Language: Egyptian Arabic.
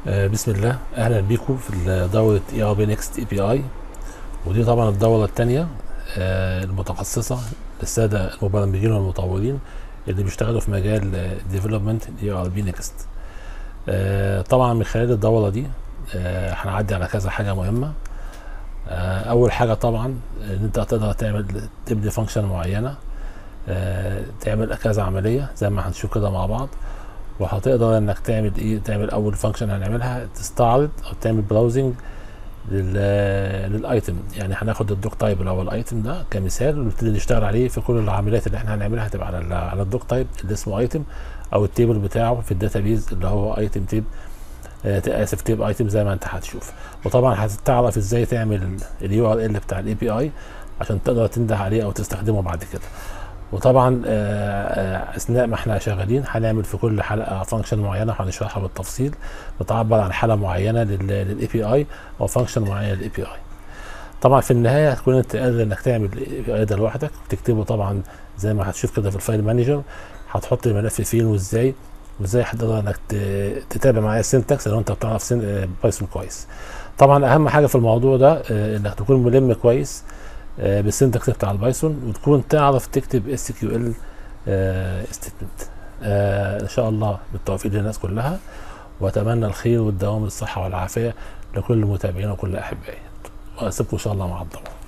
آه، بسم الله اهلا بيكم في دوره اي ار بي نيكست اي بي اي ودي طبعا الدوره الثانيه المتخصصه للساده المبرمجين والمطورين اللي بيشتغلوا في مجال ديفلوبمنت اي ار بي نيكست طبعا من خلال الدوره دي آه، هنعدي على كذا حاجه مهمه آه، اول حاجه طبعا ان انت تقدر تعمل تبني فانكشن معينه آه، تعمل كذا عمليه زي ما هنشوف كده مع بعض وهتقدر انك تعمل ايه تعمل اول فانكشن هنعملها تستعرض او تعمل براوزنج للايتم يعني هناخد الدوك تايب اللي هو الايتم ده كمثال ونبتدي نشتغل عليه في كل العمليات اللي احنا هنعملها هتبقى على ال على الدوك تايب اللي اسمه ايتم او التيبل بتاعه في الداتابيز اللي هو ايتم تيب اسف تيب ايتم زي ما انت هتشوف وطبعا هتعرف ازاي تعمل اليو ار ال بتاع الاي بي اي عشان تقدر تنده عليه او تستخدمه بعد كده وطبعا اثناء ما احنا شغالين هنعمل في كل حلقه فانكشن معينه هنشرحها بالتفصيل بتعبر عن حاله معينه للاي بي اي او فانكشن معينه للاي بي اي طبعا في النهايه هتكون انت قادر انك تعمل الاي بي اي ده لوحدك وتكتبه طبعا زي ما هتشوف كده في الفايل مانجر هتحط الملف فين وازاي وازاي هتقدر انك تتابع معايا السنتكس لو انت بتعرف بايثون كويس طبعا اهم حاجه في الموضوع ده انك تكون ملم كويس بالسنتكس بتاع البايثون وتكون تعرف تكتب اس كيو ال ستيتمنت ان شاء الله بالتوفيق للناس كلها واتمنى الخير والدوام الصحه والعافيه لكل المتابعين وكل احبائي واسيبكم ان شاء الله مع الضوء